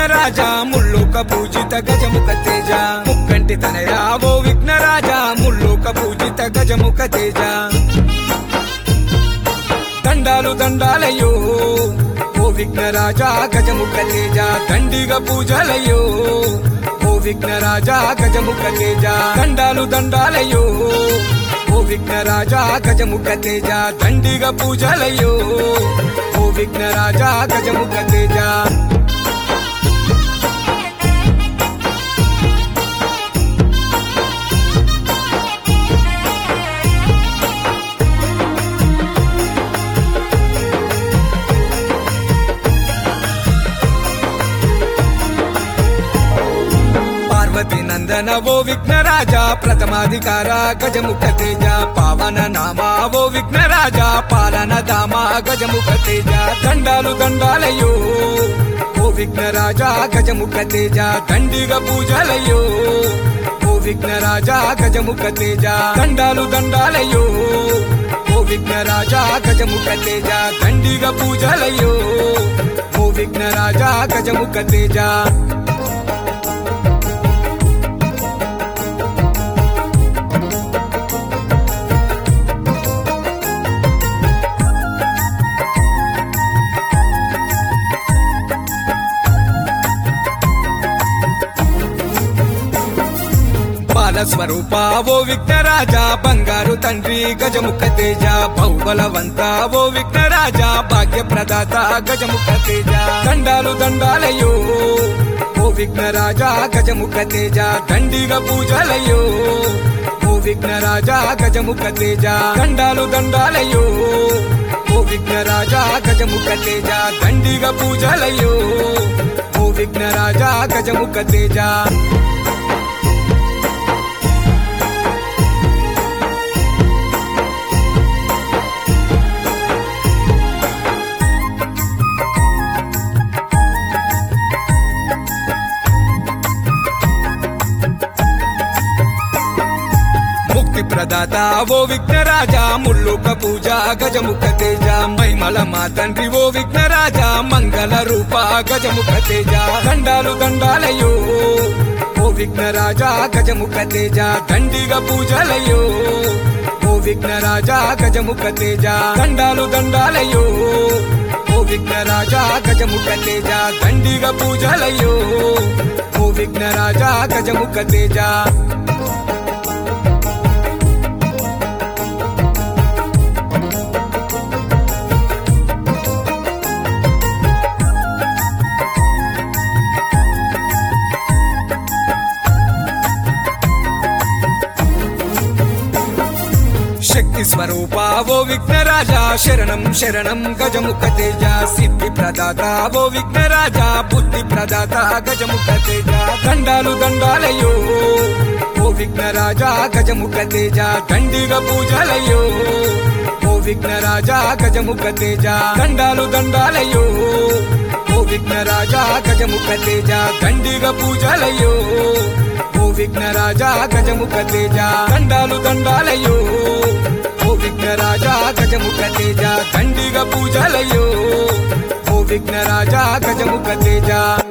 విఘ్నరాజా ముల్లోక పూజిత గజముఖ తేజ ముక్కంటి తనయా ఓ విఘ్నరాజా ముల్లోక పూజిత గజముఖ తేజ దండాలు దండాలయ్యో ఓ విఘ్నరాజా గజముఖ తేజ దండిగ పూజలయ్యో ఓ విఘ్నరాజా గజముఖ తేజ దండాలు దండాలయ్యో ఓ విఘ్నరాజా గజముఖ తేజ దండిగ పూజలయ్యో ఓ విఘ్నరాజా గజముఖ తేజ పార్వతి నందన ఓ విఘ్నరాజా ప్రథమాధికార గజముఖ తేజ పావన నామా ఓ విఘ్నరాజా పాలన దామ గజముఖ తేజ దండాలు దండాలయ్యో ఓ విఘ్నరాజా గజముఖ తేజ దండిగ పూజలయ్యో ఓ విఘ్నరాజా గజముఖ తేజ దండాలు దండాలయ్యో ఓ విఘ్నరాజా గజముఖ తేజ దండిగ పూజలయ్యో ఓ విఘ్నరాజా గజముఖ తేజ బాల స్వరూప ఓ విఘ్నరాజా బంగారు తండ్రి గజముఖ తేజ బహుబలవంత ఓ విఘ్నరాజా భాగ్య ప్రదాత గజముఖ తేజ దండాలు దండాలయ్యో ఓ విఘ్నరాజా గజముఖ తేజ దండిగ పూజలయ్యో ఓ విఘ్నరాజా గజముఖ తేజ దండాలు దండాలయ్యో ఓ విఘ్నరాజా గజముఖ తేజ దండిగ పూజలయ్యో ఓ విఘ్నరాజా గజముఖ తేజ ముక్తి ప్రదాత ఓ విఘ్నరాజా ముల్లుక పూజ గజముఖ తేజ మైమల మా తండ్రి ఓ విఘ్నరాజా మంగళ రూప గజముఖ తేజ దండాలు దండాలయ్యో ఓ విఘ్నరాజా గజముఖ తేజ దండిగ పూజలయ్యో ఓ విఘ్నరాజా గజముఖ తేజ దండాలు దండాలయ్యో ఓ విఘ్నరాజా గజముఖ తేజ దండిగ పూజలయ్యో ఓ విఘ్నరాజా గజముఖ తేజ శక్తి స్వరూప ఓ విఘ్నరాజా శరణం శరణం గజముఖ తేజ సిద్ధి ప్రదాత ఓ విఘ్నరాజా బుద్ధి ప్రదాత గజముఖ తేజ దండాలు దండాలయ్యో ఓ విఘ్నరాజా గజముఖ తేజ దండిగ పూజలయ్యో ఓ విఘ్నరాజా గజముఖ తేజ దండాలు దండాలయ్యో ఓ విఘ్నరాజా గజముఖ తేజ దండిగ పూజలయ్యో ఓ విఘ్నరాజా గజముఖ తేజ దండాలు దండాలయ్యో ఓ విఘ్నరాజా గజముఖ తేజ దండిగ పూజలయ్యో ఓ విఘ్నరాజా గజముఖ తేజ